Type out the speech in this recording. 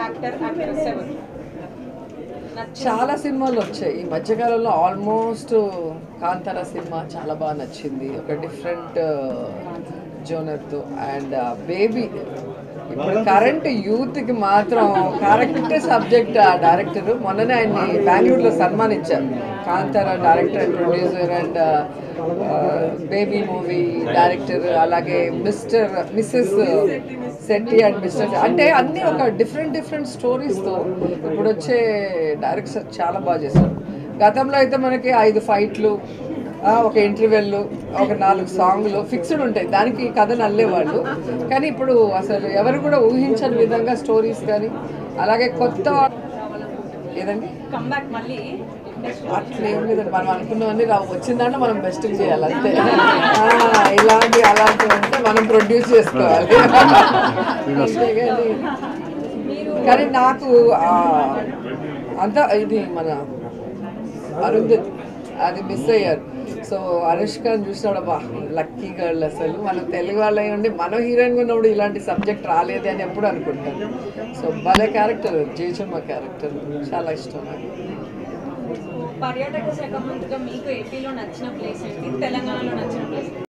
actor actress ఎవరు నచ్చిన చాలా సినిమాలు వచ్చాయి ఈ మధ్యకాలంలో ఆల్మోస్ట్ కాంతార సినిమా చాలా బాగా నచ్చింది ఒక డిఫరెంట్ జోనర్తో అండ్ బేబీ ఇప్పుడు కరెంట్ యూత్కి మాత్రం కరెక్ట్ సబ్జెక్ట్ ఆ డైరెక్టర్ మొన్ననే ఆయన్ని బెంగళూరులో సన్మానించారు Kantara director and producer and baby movie director అలాగే mister missus Shetty and mister అంటే అన్నీ ఒక డిఫరెంట్ డిఫరెంట్ స్టోరీస్తో ఇప్పుడు వచ్చే డైరెక్టర్ చాలా బాగా చేశారు గతంలో అయితే మనకి ఐదు ఫైట్లు ఆ, ఒక ఇంటర్వెల్ ఒక నాలుగు సాంగ్లు ఫిక్స్డ్ ఉంటాయి దానికి కథను అల్లేవాళ్ళు కానీ ఇప్పుడు అసలు ఎవరు కూడా ఊహించని విధంగా స్టోరీస్ కానీ అలాగే కొత్త ఏదండి కమ్బ్యాక్ మళ్ళీ అట్లా ఏం లేదండి మనం అనుకున్నవన్నీ రా వచ్చిన దాంట్లో మనం బెస్ట్ చేయాలి అంతే ఆ, ఇలాంటి అలాంటి ఉంటే మనం ప్రొడ్యూస్ చేసుకోవాలి అంతేగాని కానీ నాకు ఆ, అంతా ఇది మన అరుంధతి అది మిస్ అయ్యారు సో అనుష్కని చూసినాడు బా లక్కీ గర్ల్ అసలు మనం తెలుగు వాళ్ళు అయి ఉండి మనం హీరోయిన్గా ఉన్నప్పుడు ఇలాంటి సబ్జెక్ట్ రాలేదు అని ఎప్పుడు అనుకుంటాను సో భలే క్యారెక్టర్ జయచమ్మ క్యారెక్టర్ చాలా ఇష్టం నాకు పర్యాటక శాఖ మంత్రిగా మీకు ఏపీలో నచ్చిన ప్లేస్ ఏంటి తెలంగాణలో నచ్చిన ప్లేస్